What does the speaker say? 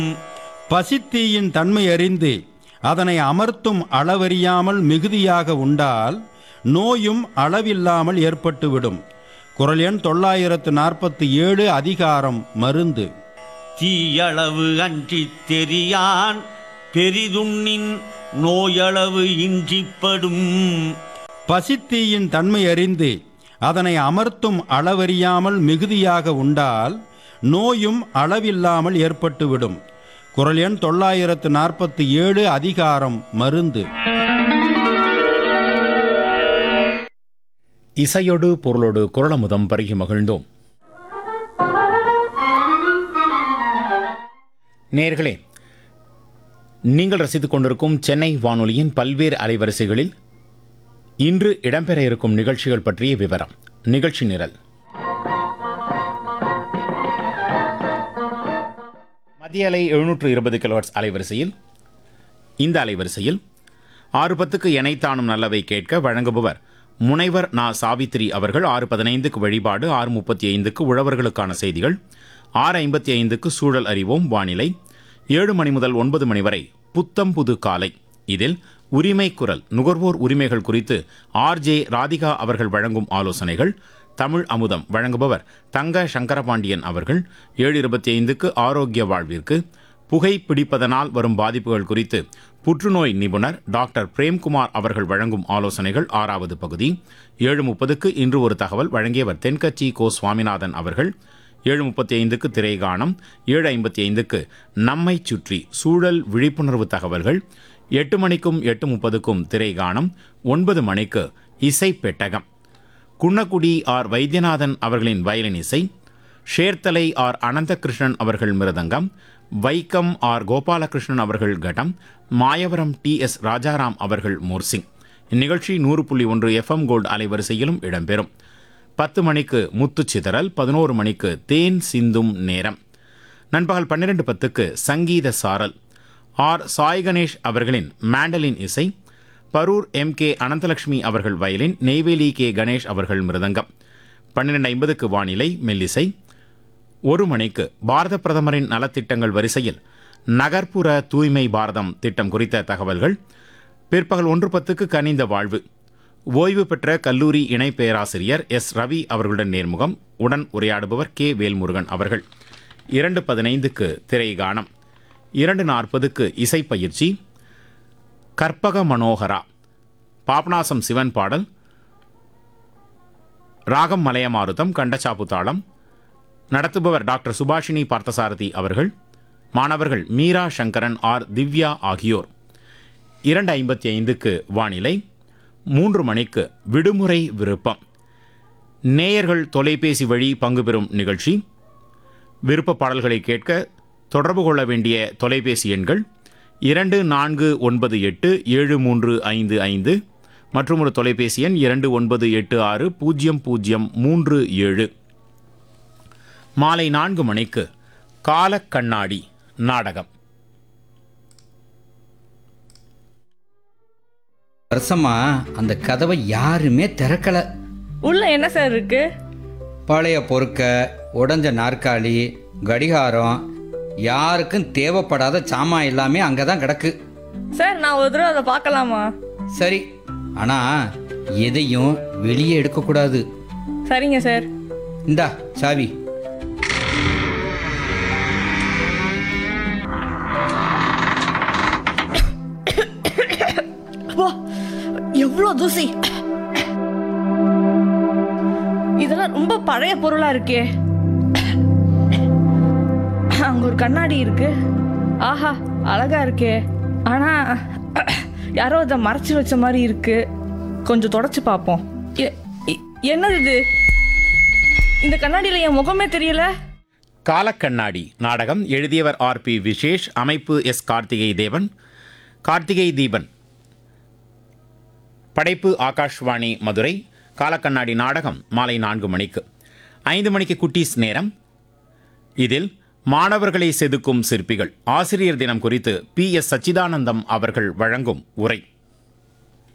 பசித்தீயின் தன்மை அறிந்து அதனை அமர்த்தும் அளவறியாமல் மிகுதியாக உண்டால் நோயும் அளவில்லாமல் ஏற்பட்டுவிடும் குரல் எண் தொள்ளாயிரத்து நாற்பத்தி ஏழு அதிகாரம் மருந்து தீயளவு அன்றித் தெரியான் பெரிதுண்ணின் நோயளவு இன்றிப்படும் பசித்தீயின் தன்மை அறிந்து அதனை அமர்த்தும் அளவறியாமல் மிகுதியாக உண்டால் நோயும் அளவில்லாமல் ஏற்பட்டுவிடும் குரல் எண் தொள்ளாயிரத்து நாற்பத்தி ஏழு அதிகாரம் மருந்து இசையொடு பொருளோடு குரலமுதம் பருகி மகிழ்ந்தோம் நேர்களே நீங்கள் ரசித்துக் கொண்டிருக்கும் சென்னை வானொலியின் பல்வேறு அலைவரிசைகளில் இன்று இடம்பெற இருக்கும் நிகழ்ச்சிகள் பற்றிய விவரம் நிகழ்ச்சி நிரல் மத்திய அலை எழுநூற்று இருபது கிலோவாட்ஸ் அலைவரிசையில் இந்த அலைவரிசையில் ஆறு பத்துக்கு எனைத்தானும் நல்லவை கேட்க வழங்குபவர் முனைவர் நா சாவித்திரி அவர்கள் ஆறு பதினைந்துக்கு வழிபாடு ஆறு முப்பத்தி ஐந்துக்கு உழவர்களுக்கான செய்திகள் ஆறு ஐம்பத்தி ஐந்துக்கு சூழல் அறிவோம் வானிலை ஏழு மணி முதல் ஒன்பது மணி வரை புத்தம் புது காலை இதில் உரிமை குரல் நுகர்வோர் உரிமைகள் குறித்து ஆர் ஜே ராதிகா அவர்கள் வழங்கும் ஆலோசனைகள் தமிழ் அமுதம் வழங்குபவர் தங்க சங்கரபாண்டியன் அவர்கள் ஏழு இருபத்தி ஐந்துக்கு ஆரோக்கிய வாழ்விற்கு புகை பிடிப்பதனால் வரும் பாதிப்புகள் குறித்து புற்றுநோய் நிபுணர் டாக்டர் பிரேம்குமார் அவர்கள் வழங்கும் ஆலோசனைகள் ஆறாவது பகுதி ஏழு முப்பதுக்கு இன்று ஒரு தகவல் வழங்கியவர் தென்கட்சி கோ சுவாமிநாதன் அவர்கள் ஏழு முப்பத்தி ஐந்துக்கு திரைகானம் ஏழு ஐம்பத்தி ஐந்துக்கு நம்மை சுற்றி சூழல் விழிப்புணர்வு தகவல்கள் எட்டு மணிக்கும் எட்டு முப்பதுக்கும் திரைகானம் ஒன்பது மணிக்கு இசை பெட்டகம் குன்னக்குடி ஆர் வைத்தியநாதன் அவர்களின் வயலின் இசை ஷேர்த்தலை ஆர் அனந்தகிருஷ்ணன் அவர்கள் மிருதங்கம் வைக்கம் ஆர் கோபாலகிருஷ்ணன் அவர்கள் கடம் மாயவரம் டி எஸ் ராஜாராம் அவர்கள் மோர்சிங் இந்நிகழ்ச்சி நூறு புள்ளி ஒன்று எஃப்எம் கோல்டு அலைவரிசையிலும் இடம்பெறும் பத்து மணிக்கு முத்துச் சிதறல் பதினோரு மணிக்கு தேன் சிந்தும் நேரம் நண்பகல் பன்னிரண்டு பத்துக்கு சங்கீத சாரல் ஆர் சாய் கணேஷ் அவர்களின் மேண்டலின் இசை பரூர் எம் கே அனந்தலட்சுமி அவர்கள் வயலின் நெய்வேலி கே கணேஷ் அவர்கள் மிருதங்கம் பன்னிரெண்டு ஐம்பதுக்கு வானிலை மெல்லிசை ஒரு மணிக்கு பாரத பிரதமரின் நலத்திட்டங்கள் வரிசையில் நகர்ப்புற தூய்மை பாரதம் திட்டம் குறித்த தகவல்கள் பிற்பகல் ஒன்று பத்துக்கு கனிந்த வாழ்வு ஓய்வு பெற்ற கல்லூரி இணை பேராசிரியர் எஸ் ரவி அவர்களுடன் நேர்முகம் உடன் உரையாடுபவர் கே வேல்முருகன் அவர்கள் இரண்டு பதினைந்துக்கு திரைகானம் இரண்டு நாற்பதுக்கு இசைப்பயிற்சி கற்பக மனோகரா பாபநாசம் சிவன் பாடல் ராகம் மலையமாருதம் கண்டச்சாப்பு தாளம் நடத்துபவர் டாக்டர் சுபாஷினி பார்த்தசாரதி அவர்கள் மாணவர்கள் மீரா சங்கரன் ஆர் திவ்யா ஆகியோர் இரண்டு ஐம்பத்தி ஐந்துக்கு வானிலை மூன்று மணிக்கு விடுமுறை விருப்பம் நேயர்கள் தொலைபேசி வழி பங்கு பெறும் நிகழ்ச்சி விருப்ப பாடல்களை கேட்க தொடர்பு கொள்ள வேண்டிய தொலைபேசி எண்கள் இரண்டு நான்கு ஒன்பது எட்டு ஏழு மூன்று ஐந்து ஐந்து மற்றும் ஒரு தொலைபேசி எண் இரண்டு ஒன்பது எட்டு ஆறு பூஜ்ஜியம் பூஜ்ஜியம் மூன்று ஏழு மாலை நான்கு மணிக்கு காலக்கண்ணாடி நாடகம் வருஷமா அந்த கதவை யாருமே திறக்கல உள்ள என்ன சார் இருக்கு பழைய பொறுக்க உடைஞ்ச நாற்காலி கடிகாரம் யாருக்கும் தேவைப்படாத சாமான் எல்லாமே அங்கே தான் கிடக்கு சார் நான் ஒரு தடவை அதை பார்க்கலாமா சரி ஆனா எதையும் வெளியே எடுக்கக்கூடாது சரிங்க சார் இந்தா சாவி அப்பா எவ்வளோ தூசி இதெல்லாம் ரொம்ப பழைய பொருளா இருக்கே அங்க ஒரு கண்ணாடி இருக்கு ஆஹா அழகா இருக்கே ஆனா யாரோ இதை மறைச்சு வச்ச மாதிரி இருக்கு கொஞ்சம் தொடச்சு பார்ப்போம் எ- எ- என்னது இது இந்த கண்ணாடியில என் முகமே தெரியல காலக்கண்ணாடி நாடகம் எழுதியவர் ஆர் பி விசேஷ் அமைப்பு எஸ் கார்த்திகை தேவன் கார்த்திகை தீபன் படைப்பு ஆகாஷ்வாணி மதுரை காலக்கண்ணாடி நாடகம் மாலை நான்கு மணிக்கு ஐந்து மணிக்கு குட்டீஸ் நேரம் இதில் மாணவர்களை செதுக்கும் சிற்பிகள் ஆசிரியர் தினம் குறித்து பி எஸ் சச்சிதானந்தம் அவர்கள் வழங்கும் உரை